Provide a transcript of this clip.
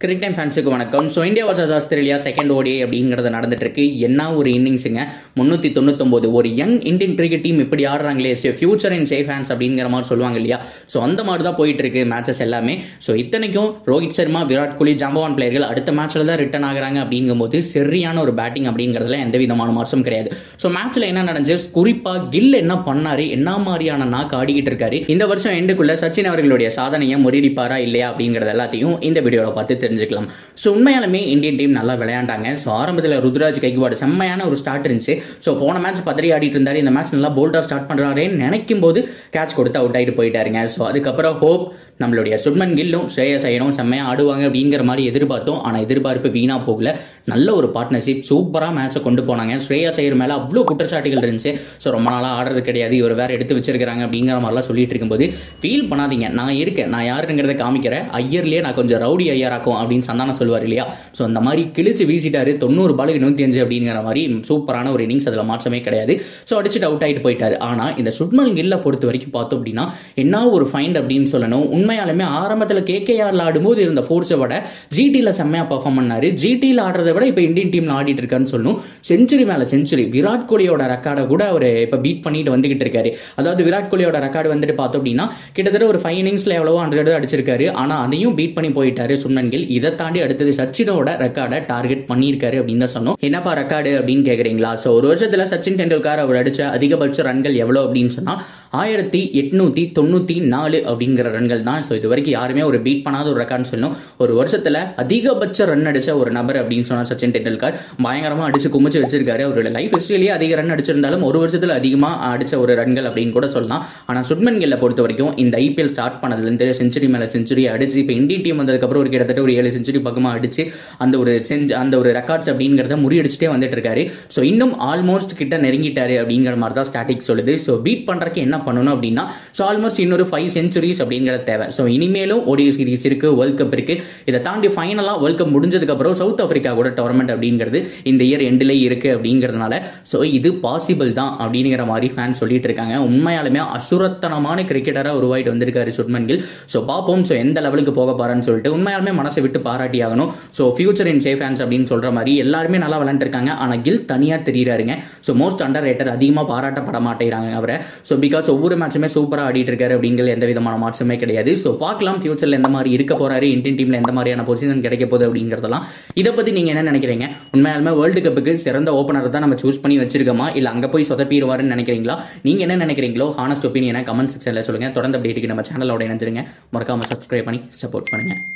cricket time ஃபேன்ஸுக்கு வணக்கம் so India versus Australia second ODI அப்படிங்கிறது நடந்துட்டு இருக்கு என்ன ஒரு இன்னிங்ஸுங்க முந்நூற்றி தொண்ணூத்தொம்போது ஒரு யங் இந்தியன் கிரிக்கெட் டீம் இப்படி ஆடுறாங்களே ஃபியூச்சர் இன் சேஃப் ஹேண்ட்ஸ் அப்படிங்கிற மாதிரி சொல்லுவாங்க இல்லையா ஸோ அந்த மாதிரி தான் போயிட்டு இருக்கு மேட்சஸ் எல்லாமே ஸோ இத்தனைக்கும் ரோஹித் சர்மா விராட் கோலி ஜாம்பவான் பிளேயர்கள் அடுத்த மேட்ச்ல தான் ரிட்டர்ன் ஆகுறாங்க அப்படிங்கும்போது சரியான ஒரு பேட்டிங் அப்படிங்கிறதுல எந்த விதமான மாற்றம் கிடையாது ஸோ மேட்ச்ல என்ன நடந்துச்சு குறிப்பா கில் என்ன பண்ணாரு என்ன மாதிரியான நாக்கு ஆடிக்கிட்டு இருக்காரு இந்த வருஷம் எண்டுக்குள்ள சச்சின் அவர்களுடைய சாதனையை முறியடிப்பாரா இல்லையா அப்படிங்கிறது எல்லாத்தையும் இந்த வீடியோவில் பார்த்து தெரிஞ்சுக்கலாம் ஸோ உண்மையாலுமே இந்தியன் டீம் நல்லா விளையாண்டாங்க ஸோ ஆரம்பத்தில் ருத்ராஜ் கைக்குவாடு செம்மையான ஒரு ஸ்டார்ட் இருந்துச்சு ஸோ போன மேட்ச் பத்திரி ஆடிட்டு இருந்தாரு இந்த மேட்ச் நல்லா போல்டாக ஸ்டார்ட் பண்ணுறாருன்னு நினைக்கும் போது கேட்ச் கொடுத்து அவுட் ஆகிட்டு போயிட்டாருங்க ஸோ அதுக்கப்புறம் ஹோப் நம்மளுடைய சுட்மன் கில்லும் ஸ்ரேயஸ் ஐயனும் செம்மையாக ஆடுவாங்க அப்படிங்கிற மாதிரி எதிர்பார்த்தோம் ஆனால் எதிர்பார்ப்பு வீணாக போகல நல்ல ஒரு பார்ட்னர்ஷிப் சூப்பராக மேட்சை கொண்டு போனாங்க ஸ்ரேயஸ் ஐயர் மேலே அவ்வளோ குற்றச்சாட்டுகள் இருந்துச்சு ஸோ ரொம்ப நாளாக ஆடுறது கிடையாது இவர் வேறு எடுத்து வச்சிருக்காங்க அப்படிங்கிற மாதிரிலாம் சொல்லிட்டு இருக்கும்போது ஃபீல் பண்ணாதீங்க நான் இருக்கேன் நான் யாருங்கிறத காமிக்கிறேன் ஐயர்லேயே நான் கொஞ்சம் ரவுடி ஐயராக்கும் அப்படின்னு சந்தானம் சொல்லுவார் இல்லையா ஸோ அந்த மாதிரி கிழிச்சு வீசிட்டாரு தொண்ணூறு பாலுக்கு நூற்றி அஞ்சு அப்படிங்கிற மாதிரி சூப்பரான ஒரு இன்னிங்ஸ் அதில் மாற்றமே கிடையாது ஸோ அடிச்சுட்டு அவுட் ஆகிட்டு போயிட்டாரு ஆனால் இந்த சுட்மல் கில்லை பொறுத்த வரைக்கும் பார்த்தோம் அப்படின்னா என்ன ஒரு ஃபைண்ட் அப்படின்னு சொல்லணும் உண்மையாலுமே ஆரம்பத்தில் கேகேஆர்ல ஆடும்போது இருந்த ஃபோர்ஸை விட ஜிடியில் செம்மையாக பர்ஃபார்ம் பண்ணாரு ஜிடியில் ஆடுறதை விட இப்போ இந்தியன் டீமில் ஆடிட்டு இருக்கான்னு சொல்லணும் செஞ்சுரி மேலே செஞ்சுரி விராட் கோலியோட ரெக்கார்டை கூட அவர் இப்போ பீட் பண்ணிட்டு வந்துகிட்டு இருக்காரு அதாவது விராட் கோலியோட ரெக்கார்டு வந்துட்டு பார்த்தோம் அப்படின்னா கிட்டத்தட்ட ஒரு ஃபைவ் இன்னிங்ஸில் எவ்வளவோ ஹண்ட்ரட் அடிச்சிருக்காரு ஆனால் அதையும் பீட் பண்ணி போயிட்டாரு சுமன் கில் இதை தாண்டி அடுத்தது சச்சினோட ரெக்கார்டை டார்கெட் பண்ணியிருக்காரு அப்படின்னு தான் சொன்னோம் என்னப்பா ரெக்கார்டு அப்படின்னு கேட்குறீங்களா ஸோ ஒரு வருஷத்தில் சச்சின் டெண்டுல்கர் அவர் அடிச்ச அதிகபட்ச ரன்கள் எவ்வளோ அப்படின்னு சொன்னால் ஆயிரத்தி எட்நூத்தி தொண்ணூற்றி நாலு அப்படிங்கிற ரன்கள் தான் ஸோ இது வரைக்கும் யாருமே ஒரு பீட் பண்ணாத ஒரு ரெக்கார்ட்னு சொல்லணும் ஒரு வருஷத்தில் அதிகபட்ச ரன் அடிச்ச ஒரு நபர் அப்படின்னு சொன்னால் சச்சின் டெண்டுல்கர் பயங்கரமாக அடிச்சு குமிச்சு வச்சிருக்காரு அவரோட லைஃப் ஹிஸ்ட்ரியிலேயே அதிக ரன் அடிச்சிருந்தாலும் ஒரு வருஷத்தில் அதிகமாக அடிச்ச ஒரு ரன்கள் அப்படின்னு கூட சொல்லலாம் ஆனால் சுட்மன் கில்லை பொறுத்த வரைக்கும் இந்த ஐபிஎல் ஸ்டார்ட் பண்ணதுலேருந்து செஞ்சுரி மேலே செஞ்சுரி அடிச்சு இப்போ இந்தியன் டீம் வந்ததுக்கப்புறம் ஒரு கிட்டத்தட்ட ஒரு ஏழு செஞ்சுரி பக்கமாக அடிச்சு அந்த ஒரு செஞ்சு அந்த ஒரு ரெக்கார்ட்ஸ் அப்படிங்கிறத முறியடிச்சுட்டே வந்துட்டு இருக்காரு ஸோ இன்னும் ஆல்மோஸ்ட் கிட்ட நெருங்கிட்டாரு அப்படிங்கிற மாதிரி தான் ஸ்டாட்டிக் சொல்லுது ஸோ பீட் பண்ணுறக்கு என்ன பண்ணணும் அப்படின்னா ஸோ ஆல்மோஸ்ட் இன்னொரு ஃபைவ் சென்ச்சுரிஸ் அப்படிங்கிறது தேவை ஸோ இனிமேலும் ஓடிய சீரிஸ் இருக்கு வேர்ல்ட் கப் இருக்கு இதை தாண்டி ஃபைனலாக வேர்ல்ட் கப் முடிஞ்சதுக்கப்புறம் சவுத் ஆஃப்ரிக்கா கூட டோர்னமெண்ட் அப்படிங்கிறது இந்த இயர் எண்டிலே இருக்கு அப்படிங்கிறதுனால ஸோ இது பாசிபிள் தான் அப்படிங்கிற மாதிரி ஃபேன் சொல்லிட்டு இருக்காங்க உண்மையாலுமே அசுரத்தனமான கிரிக்கெட்டராக உருவாயிட்டு வந்திருக்காரு சுட்மன் கில் ஸோ பார்ப்போம் ஸோ எந்த லெவலுக்கு போக போறான்னு சொல்லிட்டு உண்மையாலுமே மனசை விட்டு பாராட்டி ஆகணும் so future in safe fans அப்படின்னு சொல்ற மாதிரி எல்லாருமே நல்லா விளையாண்டுருக்காங்க ஆனால் கில் தனியாக தெரியுறாருங்க ஸோ மோஸ்ட் அண்டர் ரேட்டர் அதிகமாக பாராட்டப்பட மாட்டேங்கிறாங்க அவரை ஸோ பிகாஸ் ஒவ்வொரு மேட்சுமே சூப்பராக ஆடிட்டு இருக்காரு அப்படிங்கிற எந்த விதமான மாற்றமே கிடையாது ஸோ பார்க்கலாம் ஃபியூச்சரில் எந்த மாதிரி இருக்க போறாரு இந்தியன் டீமில் எந்த மாதிரியான பொசிஷன் கிடைக்க போகுது அப்படிங்கிறதெல்லாம் இதை பற்றி நீங்கள் என்ன நினைக்கிறீங்க உண்மையாலுமே வேர்ல்டு கப்புக்கு சிறந்த ஓப்பனர் தான் நம்ம சூஸ் பண்ணி வச்சிருக்கோமா இல்லை அங்கே போய் சொதப்பிடுவாருன்னு நினைக்கிறீங்களா நீங்கள் என்ன நினைக்கிறீங்களோ ஹானஸ்ட் ஒப்பீனியனை கமெண்ட் செக்ஷனில் சொல்லுங்கள் தொடர்ந்து அப்டேட்டுக்கு நம்ம சேனலோட இணைஞ்சிருங்க மறக்காம சப்ஸ்கிரைப் பண்ணி சப்போர்ட் பண்ணுங்கள்